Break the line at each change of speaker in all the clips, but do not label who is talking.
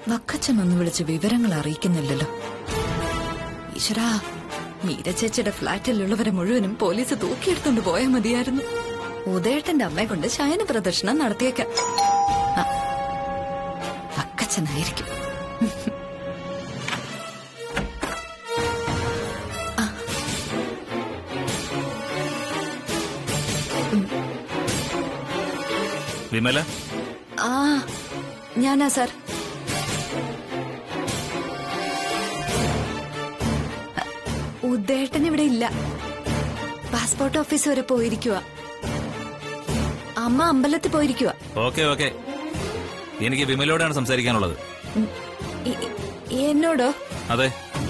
വക്കച്ചൻ ഒന്ന് വിളിച്ച് വിവരങ്ങൾ അറിയിക്കുന്നില്ലല്ലോ ഈശ്വരാ മീര ചേച്ചിയുടെ ഫ്ളാറ്റിലുള്ളവരെ മുഴുവനും പോലീസ് തൂക്കിയെടുത്തോണ്ട് പോയാൽ മതിയായിരുന്നു ഉദയേട്ടന്റെ അമ്മയെ കൊണ്ട് ശയന പ്രദർശനം നടത്തിയേക്കാം ആ, വക്കച്ചനായിരിക്കും
വിമല
ആ ഞാനാ സാർ ഉദ്ദേട്ടൻ ഇവിടെ ഇല്ല പാസ്പോർട്ട് ഓഫീസ് വരെ പോയിരിക്കുക അമ്മ അമ്പലത്തിൽ പോയിരിക്കുക
ഓക്കെ ഓക്കെ എനിക്ക് വിമലയോടാണ് സംസാരിക്കാനുള്ളത്
എന്നോടോ
അതെ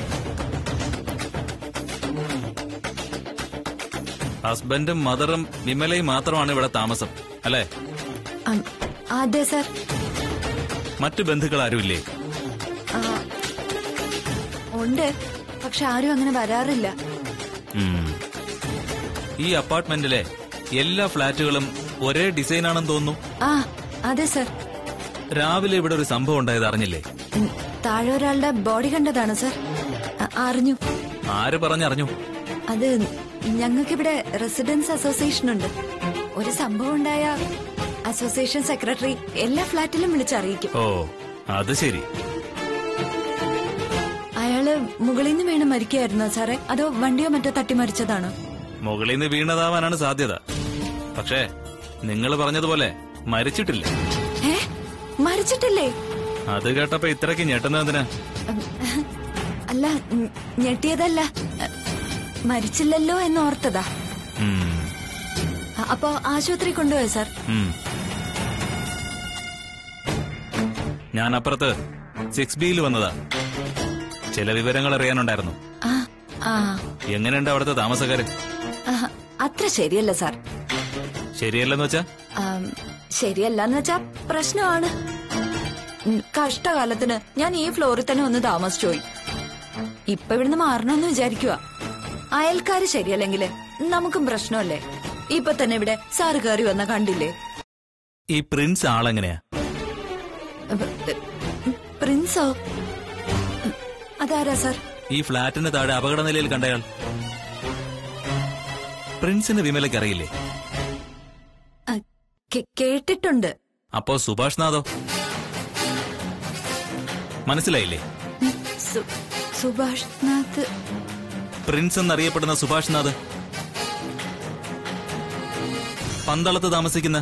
ഹസ്ബൻഡും മദറും വിമലയും മാത്രമാണ് ഇവിടെ താമസം അല്ലേ
അം, അതെ സാർ
മറ്റു ബന്ധുക്കൾ ആരുമില്ലേ
ആ, ഉണ്ട് പക്ഷെ ആരും അങ്ങനെ വരാറില്ല
ഉം. ഈ അപ്പാർട്ട്മെന്റിലെ എല്ലാ ഫ്ളാറ്റുകളും ഒരേ ഡിസൈൻ ആണെന്ന് തോന്നുന്നു
ആ അതെ സാർ
രാവിലെ ഇവിടെ ഒരു സംഭവം ഉണ്ടായത് അറിഞ്ഞില്ലേ
ഉം, താഴെ ഒരാളുടെ ബോഡി കണ്ടതാണ് സാർ അ- അറിഞ്ഞു
ആര് പറഞ്ഞറിഞ്ഞു
അത് ഞങ്ങൾക്കിവിടെ റെസിഡൻസ് അസോസിയേഷൻ ഉണ്ട് ഒരു സംഭവം ഉണ്ടായ അസോസിയേഷൻ സെക്രട്ടറി എല്ലാ ഫ്ളാറ്റിലും വിളിച്ചറിയിക്കും
ഓ അത് ശരി
അയാള് മുകളിൽ നിന്ന് വീണ് മരിക്കുകയായിരുന്നോ സാറേ അതോ വണ്ടിയോ മറ്റോ തട്ടി മരിച്ചതാണോ
മുകളിൽ നിന്ന് വീണതാവാനാണ് സാധ്യത പക്ഷേ നിങ്ങൾ പറഞ്ഞതുപോലെ മരിച്ചിട്ടില്ല
ഏ മരിച്ചിട്ടില്ലേ
അത് കേട്ടപ്പോ ഇത്രയ്ക്ക് ഞെട്ടുന്നതിന്
ഉം, അല്ല ഉം, ഞെട്ടിയതല്ല അ, മരിച്ചില്ലല്ലോ എന്ന് ഓർത്തതാ അ- അപ്പോ ആശുപത്രി കൊണ്ടുപോയോ സാർ
ഞാൻ അപ്പുറത്ത് സിക്സ് ബിയിൽ വന്നതാ ചില വിവരങ്ങൾ അറിയാനുണ്ടായിരുന്നു
ആ ആ
എങ്ങനെയുണ്ട് അവിടുത്തെ താമസക്കാര്
ആ, അത്ര ശരിയല്ല സാർ
ശരിയല്ലെന്ന് വെച്ചാ
ആം, ശരിയല്ലെന്ന് വെച്ചാ പ്രശ്നമാണ് ഉം, കഷ്ടകാലത്തിന് ഞാൻ ഈ ഫ്ലോറിൽ തന്നെ ഒന്ന് താമസിച്ചു പോയി ഇപ്പൊ ഇവിടുന്ന് മാറണമെന്ന് വിചാരിക്കുക അയൽക്കാര് ശരിയല്ലെങ്കില് നമുക്കും പ്രശ്നമല്ലേ ഇപ്പൊ തന്നെ ഇവിടെ സാറ് കയറി വന്ന കണ്ടില്ലേ
ഈ പ്രിൻസ് ആളെങ്ങനെയാ
ഉം, ഉം, പ്രിൻസോ ഉം, അതാരാ സാർ
ഈ ഫ്ളാറ്റിന് താഴെ അപകട നിലയിൽ കണ്ടയാൾ പ്രിൻസിന് വിമലയ്ക്ക് അറിയില്ലേ
ആ, കേ- കേട്ടിട്ടുണ്ട്
അപ്പോ സുഭാഷ് നാഥോ മനസ്സിലായില്ലേ
ഉം, സു- സുഭാഷ് നാഥ്
പ്രിൻസ് എന്നറിയപ്പെടുന്ന സുഭാഷ് നാഥ് പന്തളത്ത് താമസിക്കുന്ന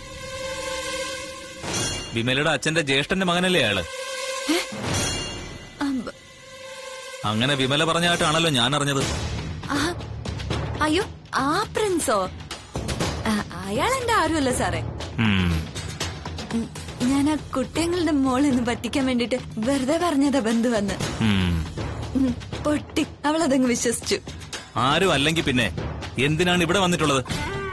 വിമലയുടെ അച്ഛന്റെ ജ്യേഷ്ഠന്റെ മകനല്ലേ അയാള്
അമ്പ,
അങ്ങനെ വിമല പറഞ്ഞായിട്ടാണല്ലോ ഞാൻ അറിഞ്ഞത്
ആ, അയ്യോ ആ പ്രിൻസോ ആ, അയാൾ എന്റെ ആരുമല്ല സാറേ
ഉം.
ഉം, ഞാൻ ആ കുട്ടികളുടെ മോളിൽ നിന്ന് പറ്റിക്കാൻ വേണ്ടിട്ട് വെറുതെ പറഞ്ഞതാ ബന്ധു വന്ന്
ഉം.
ഉം, പൊട്ടി അവളതങ്ങ് വിശ്വസിച്ചു
ആരും അല്ലെങ്കിൽ പിന്നെ എന്തിനാണ് ഇവിടെ വന്നിട്ടുള്ളത്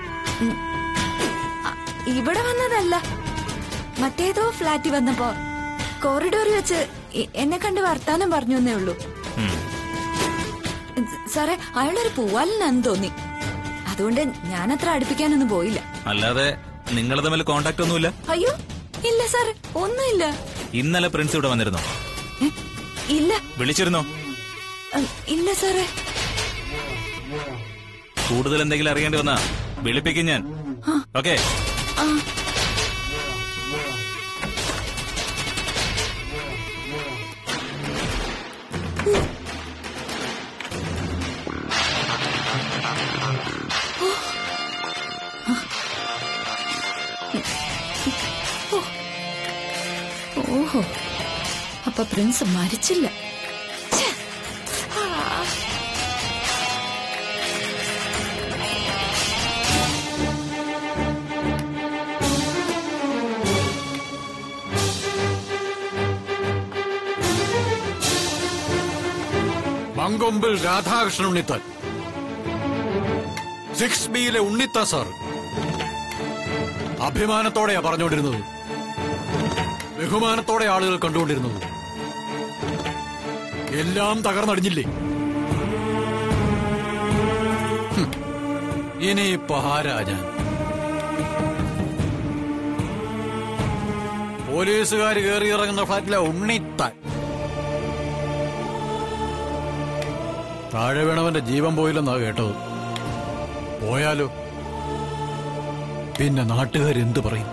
ആ, ഇവിടെ വന്നതല്ല മറ്റേതോ ഫ്ലാറ്റിൽ വന്നപ്പോ കോറിഡോറിൽ വെച്ച് എ- എന്നെ കണ്ട് വർത്താനം പറഞ്ഞു എന്നേ ഉള്ളൂ
ഉം.
സാറേ അയാളൊരു പൂവാലിനാന്ന് തോന്നി അതുകൊണ്ട് ഞാനത്ര അടുപ്പിക്കാനൊന്നും പോയില്ല
അല്ലാതെ നിങ്ങൾ തമ്മിൽ കോണ്ടാക്ട് ഒന്നുമില്ല
അയ്യോ ഇല്ല സാറേ ഒന്നുമില്ല
ഇന്നലെ പ്രിൻസ് ഇവിടെ വന്നിരുന്നോ
ഏ, ഇല്ല
വിളിച്ചിരുന്നോ
ഉം, ഇല്ല സാറേ
കൂടുതൽ എന്തെങ്കിലും അറിയേണ്ടി വന്നാ വിളിപ്പിക്കും ഞാൻ ഓക്കെ
ആ ഓഹോ അപ്പൊ പ്രിൻസ് മരിച്ചില്ല ഛെ. ആ.
മങ്കൊമ്പിൽ രാധാകൃഷ്ണൻ ഉണ്ണിത്താൻ സിക്സ് ബിയിലെ ഉണ്ണിത്ത സാർ അഭിമാനത്തോടെയാ പറഞ്ഞുകൊണ്ടിരുന്നത് ബഹുമാനത്തോടെ ആളുകൾ കണ്ടുകൊണ്ടിരുന്നത് എല്ലാം തകർന്നടിഞ്ഞില്ലേ ഹും. ഇനിയിപ്പോ ആരാ ഞാൻ പോലീസുകാർ കയറി ഇറങ്ങുന്ന ഫ്ലാറ്റിലെ ഉണ്ണിത്താൻ താഴെ വീണവന്റെ ജീവൻ പോയില്ലെന്നാ കേട്ടത് പോയാലോ പിന്നെ നാട്ടുകാർ എന്തു പറയും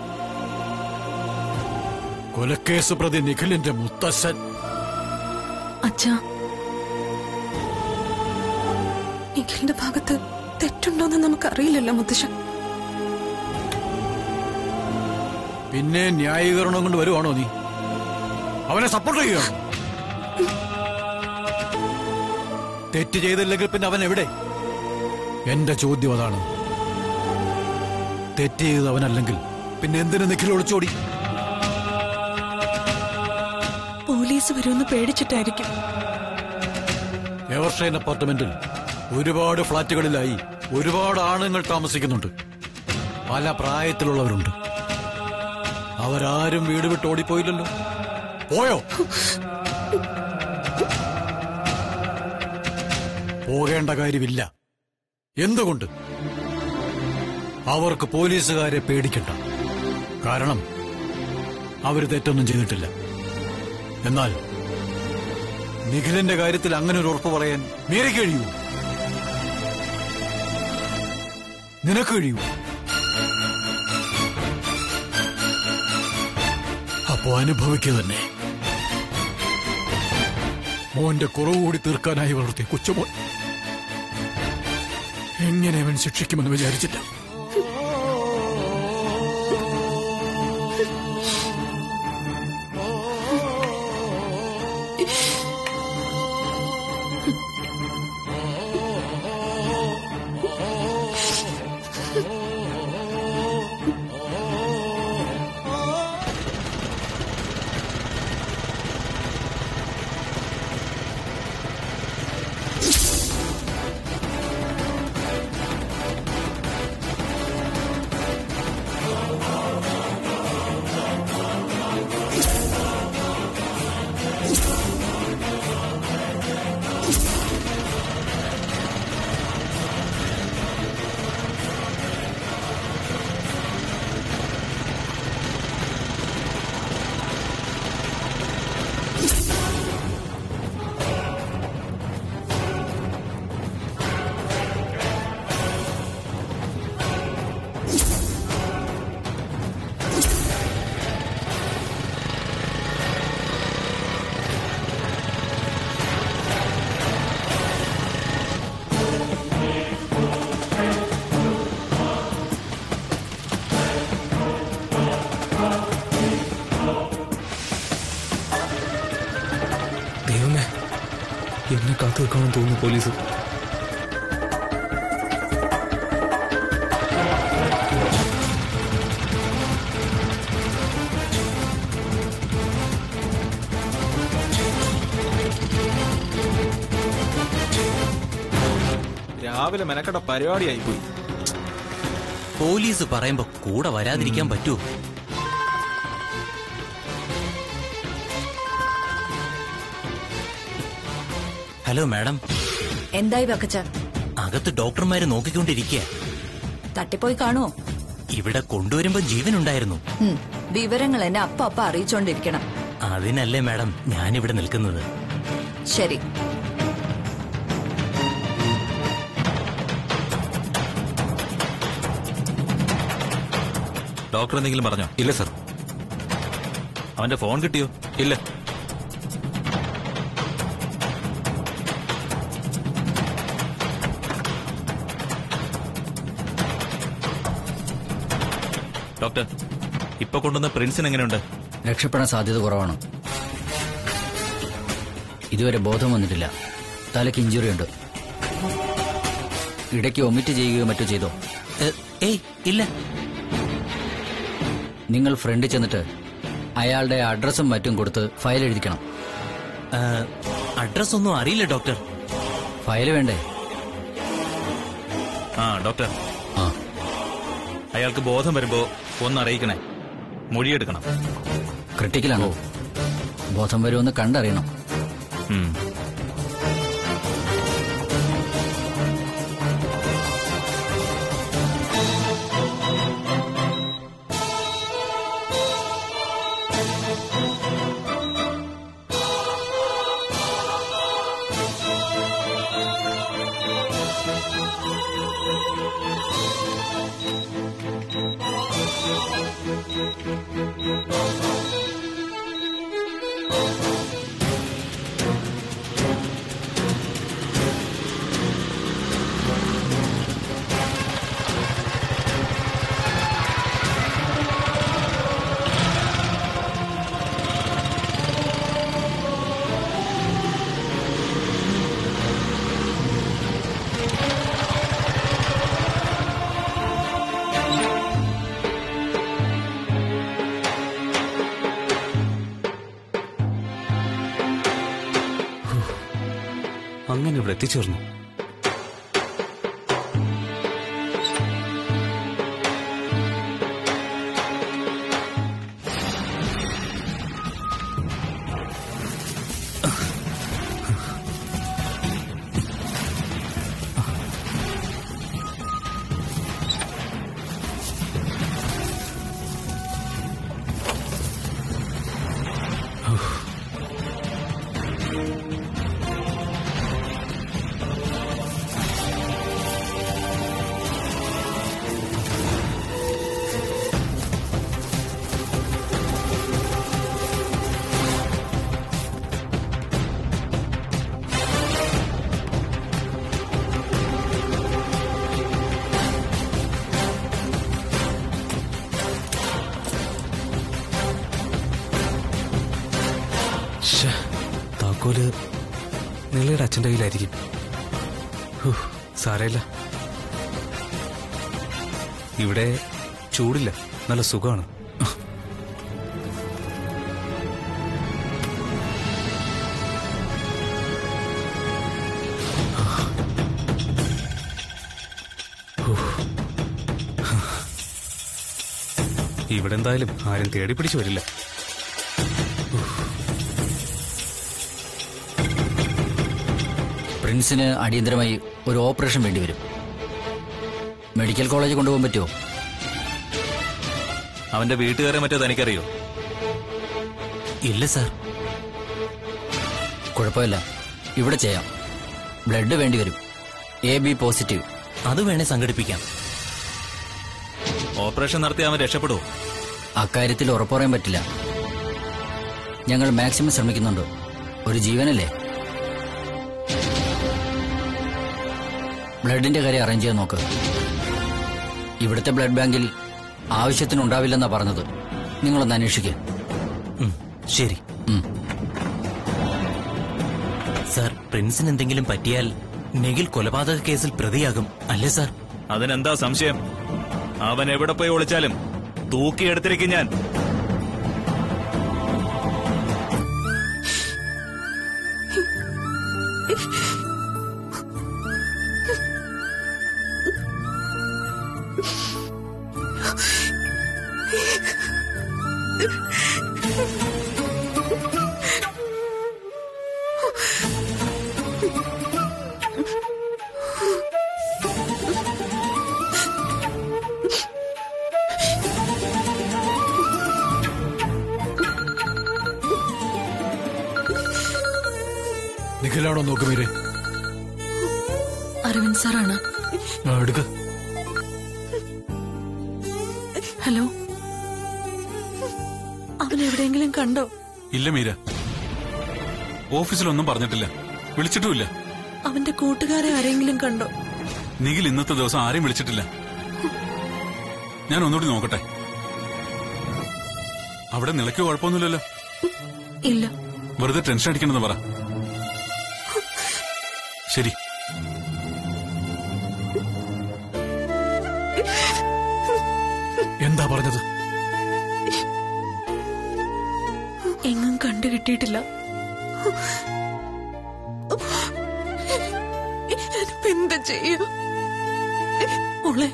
കൊലക്കേസ് പ്രതി നിഖിലിന്റെ മുത്തശ്ശൻ
അച്ഛാ നിഖിലിന്റെ ഭാഗത്ത് തെറ്റുണ്ടോന്ന് നമുക്കറിയില്ലല്ലോ മുത്തശ്ശൻ
പിന്നെ ന്യായീകരണം കൊണ്ട് വരുവാണോ നീ അവനെ സപ്പോർട്ട് ചെയ്യുകയാണോ തെറ്റ് ചെയ്തില്ലെങ്കിൽ പിന്നെ അവൻ എവിടെ എന്റെ ചോദ്യം അതാണ് തെറ്റ് ചെയ്തത് അവനല്ലെങ്കിൽ പിന്നെ എന്തിനു നിഖിൽ ഒളിച്ചോടി
പോലീസ് വരുമെന്ന് പേടിച്ചിട്ടായിരിക്കും
എവർഷൈൻ അപ്പാർട്ട്മെന്റിൽ ഒരുപാട് ഫ്ളാറ്റുകളിലായി ഒരുപാട് ആണുങ്ങൾ താമസിക്കുന്നുണ്ട് പല പ്രായത്തിലുള്ളവരുണ്ട് അവരാരും വീട് വിട്ട് ഓടിപ്പോയില്ലല്ലോ പോയോ പോകേണ്ട കാര്യമില്ല എന്തുകൊണ്ട് അവർക്ക് പോലീസുകാരെ പേടിക്കണ്ട കാരണം അവർ തെറ്റൊന്നും ചെയ്തിട്ടില്ല എന്നാൽ നിഖിലിന്റെ കാര്യത്തിൽ അങ്ങനെ ഒരു ഉറപ്പ് പറയാൻ മേരെ കഴിയൂ നിനക്ക് കഴിയൂ അപ്പോ അനുഭവിക്കുക തന്നെ മോന്റെ കുറവ് കൂടി തീർക്കാനായി വളർത്തിയ കൊച്ചുമോൻ എങ്ങനെ അവൻ ശിക്ഷിക്കുമെന്ന് വിചാരിച്ചില്ല
ദൈവമേ എന്നെ കാത്തു വെക്കാമെന്ന് തോന്നുന്നു പോലീസ്
രാവിലെ മെനക്കട പരിപാടിയായി പോയി
പോലീസ് പറയുമ്പോ കൂടെ വരാതിരിക്കാൻ പറ്റുമോ ഹലോ മാഡം
എന്തായി വക്കച്ച
അകത്ത് ഡോക്ടർമാര് നോക്കിക്കൊണ്ടിരിക്കുക
തട്ടിപ്പോയി കാണുമോ
ഇവിടെ കൊണ്ടുവരുമ്പോ ജീവനുണ്ടായിരുന്നു
ഉം, വിവരങ്ങൾ എന്നെ അപ്പ അപ്പ അറിയിച്ചോണ്ടിരിക്കണം
അതിനല്ലേ മാഡം ഞാനിവിടെ നിൽക്കുന്നത്
ശരി
ഡോക്ടർ എന്തെങ്കിലും പറഞ്ഞോ
ഇല്ല സർ
അവന്റെ ഫോൺ കിട്ടിയോ
ഇല്ല
ഡോക്ടർ ഇപ്പൊ കൊണ്ടുവന്ന പ്രിൻസിന് എങ്ങനെയുണ്ട്
രക്ഷപ്പെടാൻ സാധ്യത കുറവാണ് ഇതുവരെ ബോധം വന്നിട്ടില്ല തലയ്ക്ക് ഇഞ്ചുറി ഉണ്ട് ഇടയ്ക്ക് ഒമിറ്റ് ചെയ്യുകയോ മറ്റോ ചെയ്തോ
ഏ, ഏയ് ഇല്ല
നിങ്ങൾ ഫ്രണ്ട് ചെന്നിട്ട് അയാളുടെ അഡ്രസ്സും മറ്റും കൊടുത്ത് ഫയൽ എഴുതിക്കണം
അഡ്രസ് ഒന്നും അറിയില്ല ഡോക്ടർ
ഫയൽ വേണ്ടേ
ആ ഡോക്ടർ
ആ
അയാൾക്ക് ബോധം വരുമ്പോ ഒന്ന് അറിയിക്കണേ മൊഴിയെടുക്കണം
ക്രിട്ടിക്കലാണോ ബോധം വരുമെന്ന് കണ്ടറിയണം
ഉം.
അങ്ങനെ ഇവിടെ എത്തിച്ചേർന്നു ശ്ശേ, താക്കോല് നിളയുടെ അച്ഛൻ്റെ കയ്യിലായിരിക്കും ഹൂ, സാരമില്ല ഇവിടെ ചൂടില്ല നല്ല സുഖമാണ് ഹൂ. ഇവിടെ എന്തായാലും ആരും തേടി പിടിച്ചു വരില്ല
പ്രിൻസിന് അടിയന്തരമായി ഒരു ഓപ്പറേഷൻ വേണ്ടിവരും മെഡിക്കൽ കോളേജ് കൊണ്ടുപോകാൻ പറ്റുമോ
അവന്റെ വീട്ടുകാരെ മറ്റോ തനിക്കറിയോ
ഇല്ല സാർ
കുഴപ്പമില്ല ഇവിടെ ചെയ്യാം ബ്ലഡ് വേണ്ടിവരും എ ബി പോസിറ്റീവ്
അത് വേണേ സംഘടിപ്പിക്കാം
ഓപ്പറേഷൻ നടത്തി അവൻ രക്ഷപ്പെടുവോ
അക്കാര്യത്തിൽ ഉറപ്പു പറയാൻ പറ്റില്ല ഞങ്ങൾ മാക്സിമം ശ്രമിക്കുന്നുണ്ട് ഒരു ജീവനല്ലേ ബ്ലഡിന്റെ കാര്യം അറേഞ്ച് ചെയ്യാൻ നോക്ക് ഇവിടുത്തെ ബ്ലഡ് ബാങ്കിൽ ആവശ്യത്തിനുണ്ടാവില്ലെന്നാ പറഞ്ഞത് നിങ്ങളൊന്ന് അന്വേഷിക്കുക
ഉം, ശരി സാർ പ്രിൻസിന് എന്തെങ്കിലും പറ്റിയാൽ നെഗിൽ കൊലപാതക കേസിൽ പ്രതിയാകും അല്ലേ സാർ
അതിനെന്താ സംശയം അവൻ എവിടെ പോയി ഒളിച്ചാലും തൂക്കിയെടുത്തിരിക്കും ഞാൻ
നിഖിലാണോ നോക്കുമീരെ
അരവിന്ദ് സാറാണ്
എടുക്ക
ഹലോ അവൻ എവിടെയെങ്കിലും കണ്ടോ
ഇല്ല മീര ഓഫീസിലൊന്നും പറഞ്ഞിട്ടില്ല വിളിച്ചിട്ടുമില്ല
അവന്റെ കൂട്ടുകാരെ ആരെങ്കിലും കണ്ടോ
നിഖിൽ ഇന്നത്തെ ദിവസം ആരെയും വിളിച്ചിട്ടില്ല ഞാൻ ഒന്നുകൂടി നോക്കട്ടെ അവിടെ നിലയ്ക്ക് കുഴപ്പമൊന്നുമില്ലല്ലോ
ഇല്ല
വെറുതെ ടെൻഷൻ അടിക്കണമെന്ന് പറ ശരി
എന്താ പറഞ്ഞത്
എങ്ങും കണ്ടു കിട്ടിയിട്ടില്ല ഞാനിപ്പോ എന്താ ചെയ്യ മോളെ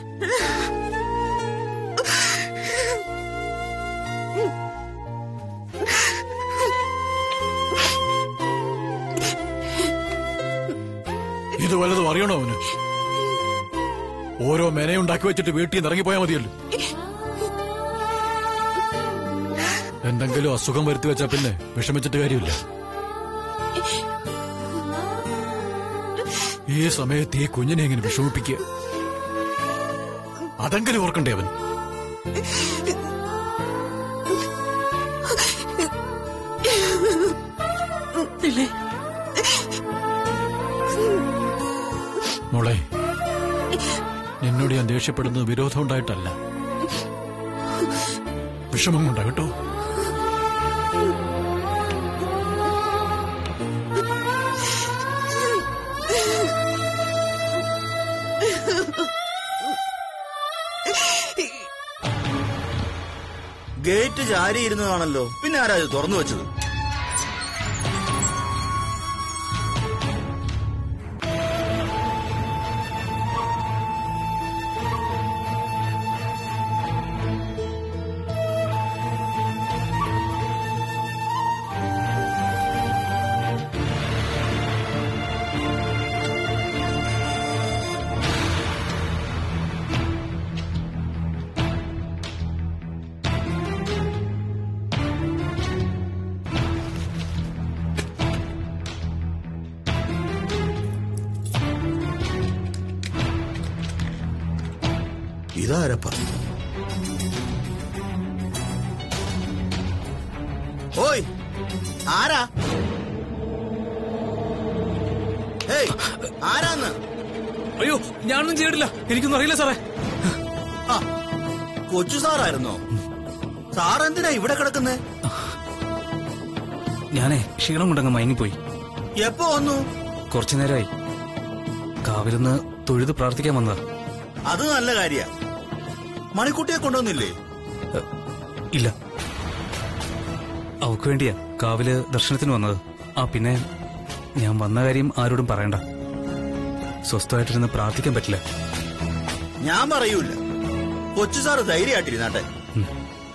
ഇത് വല്ലതും അറിയണോ അവന് ഓരോ മെനയുണ്ടാക്കി വെച്ചിട്ട് വീട്ടിൽ നിന്ന് ഇറങ്ങിപ്പോയാൽ മതിയല്ലോ എന്തെങ്കിലും അസുഖം വരുത്തി വെച്ചാ പിന്നെ വിഷമിച്ചിട്ട് കാര്യമില്ല ഈ സമയത്ത് ഈ കുഞ്ഞിനെ എങ്ങനെ വിഷമിപ്പിക്കുക അതെങ്കിലും ഓർക്കണ്ടേ അവൻ
നിലേ
മോളെ നിന്നോട് ഞാൻ ദേഷ്യപ്പെടുന്നത് വിരോധം ഉണ്ടായിട്ടല്ല വിഷമം കൊണ്ടാ കേട്ടോ
ഗേറ്റ് ചാരിയിരുന്നതാണല്ലോ പിന്നെ ആരാ ഇത് തുറന്നു വെച്ചത് ഇതാരപ്പ ഓയ് ആരാ ഏയ് ആരാന്ന്
അയ്യോ ഞാനൊന്നും ചെയ്തിട്ടില്ല എനിക്കൊന്നും അറിയില്ല സാറേ
ആ കൊച്ചു സാറായിരുന്നോ സാർ എന്തിനാ ഇവിടെ കിടക്കുന്നേ
ഞാനേ ക്ഷീണം കൊണ്ടങ്ങ് മയങ്ങിപ്പോയി
എപ്പോ വന്നു
കുറച്ചു നേരമായി കാവിലിന്ന് തൊഴുത് പ്രാർത്ഥിക്കാൻ വന്നതാ
അത് നല്ല കാര്യ മണിക്കുട്ടിയെ കൊണ്ടുവന്നില്ലേ
എ, ഇല്ല അവക്ക് വേണ്ടിയാ കാവില് ദർശനത്തിന് വന്നത് ആ പിന്നെ ഞാൻ വന്ന കാര്യം ആരോടും പറയണ്ട സ്വസ്ഥമായിട്ടിരുന്ന് പ്രാർത്ഥിക്കാൻ പറ്റില്ല
ഞാൻ പറയൂല കൊച്ചു സാറ് ധൈര്യമായിട്ടിരുന്നാട്ടെ
ഉം.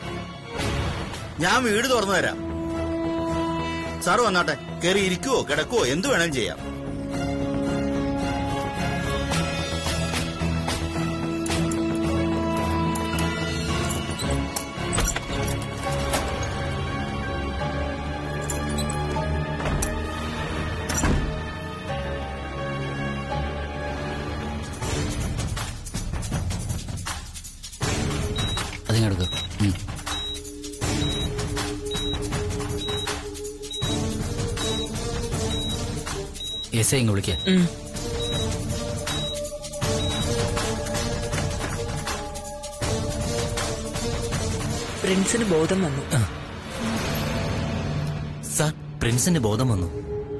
ഞാൻ വീട് തുറന്നു തരാം സാറ് വന്നാട്ടെ കയറി ഇരിക്കുവോ കിടക്കുവോ എന്തു വേണേലും ചെയ്യാം
അതിങ്ങെടുക്ക് ഉം. എസ് ഐ ഇങ്ങ് വിളിക്കാം
പ്രിൻസിന് ബോധം വന്നു
സാർ പ്രിൻസിന് ബോധം വന്നു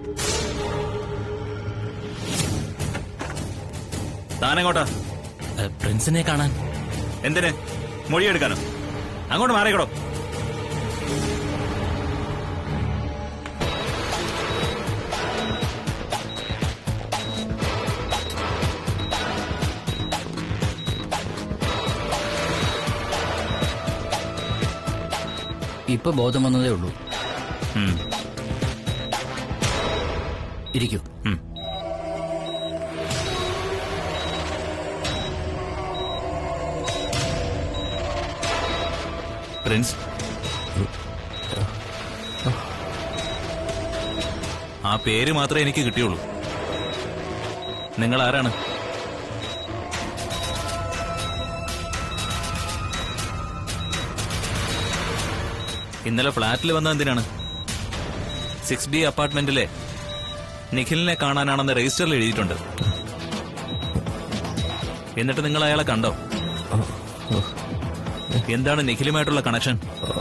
താനെങ്ങോട്ടാ
ഏ, പ്രിൻസിനെ കാണാൻ
എന്തിന് മൊഴിയെടുക്കാനോ അങ്ങോട്ട് മാറിക്കടോ
ഇപ്പൊ ബോധം വന്നതേ ഉള്ളൂ
ഉം,
ഇരിക്കൂ
ഉം. പ്രിൻസ് ആ പേര് മാത്രമേ എനിക്ക് കിട്ടിയുള്ളൂ നിങ്ങൾ ആരാണ് ഇന്നലെ ഫ്ളാറ്റിൽ വന്നത് എന്തിനാണ് സിക്സ് ബി അപ്പാർട്ട്മെന്റിലെ നിഖിലിനെ കാണാനാണെന്ന് രജിസ്റ്ററിൽ എഴുതിയിട്ടുണ്ട് എന്നിട്ട് നിങ്ങൾ അയാളെ കണ്ടോ എന്താണ് നിഖിലുമായിട്ടുള്ള കണക്ഷൻ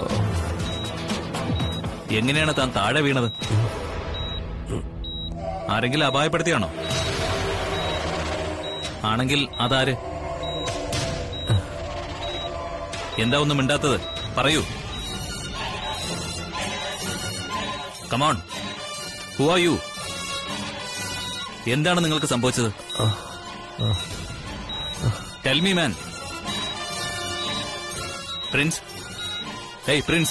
എങ്ങനെയാണ് താൻ താഴെ വീണത് ആരെങ്കിലും അപായപ്പെടുത്തിയാണോ ആണെങ്കിൽ അതാര് എന്താ ഒന്നും മിണ്ടാത്തത് പറയൂ കമോൺ ഹു ആർ യു എന്താണ് നിങ്ങൾക്ക് സംഭവിച്ചത് tell me man Prince hey Prince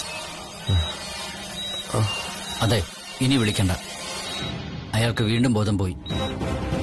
അതെ ഇനി വിളിക്കണ്ട അയാൾക്ക് വീണ്ടും ബോധം പോയി